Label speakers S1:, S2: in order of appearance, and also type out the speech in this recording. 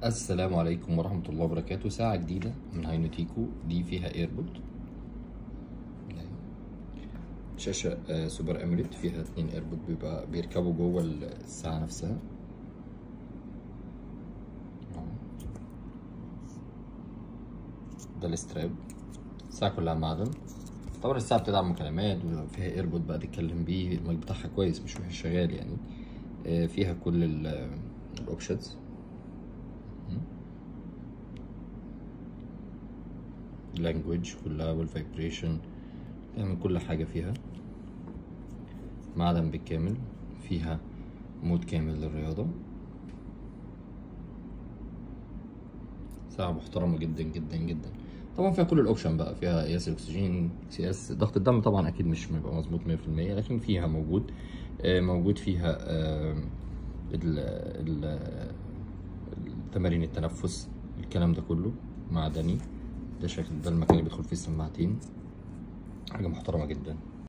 S1: السلام عليكم ورحمة الله وبركاته ساعة جديدة من هاينوتيكو دي فيها ايربود شاشة آه، سوبر اموليد فيها اتنين ايربود بيبقى بيركبوا جوه الساعة نفسها أهو. ده الاستراب الساعة كلها معدن طبعا الساعة بتدعم مكالمات وفيها ايربود بقى تتكلم بيه المايك بتاعها كويس مش وحش شغال يعني آه، فيها كل الاوبشنز لانجوج كلها والفايبريشن تعمل كل حاجة فيها معدن بالكامل فيها مود كامل للرياضة ساعة محترمة جدا جدا جدا طبعا فيها كل الاوبشن بقى فيها قياس الاكسجين قياس ضغط الدم طبعا اكيد مش بيبقى مظبوط 100% لكن فيها موجود آه، موجود فيها آه، ال- ال- تمارين التنفس الكلام ده كله معدني ده شكل ده المكان اللي بيدخل فيه السماعتين حاجة محترمة جدا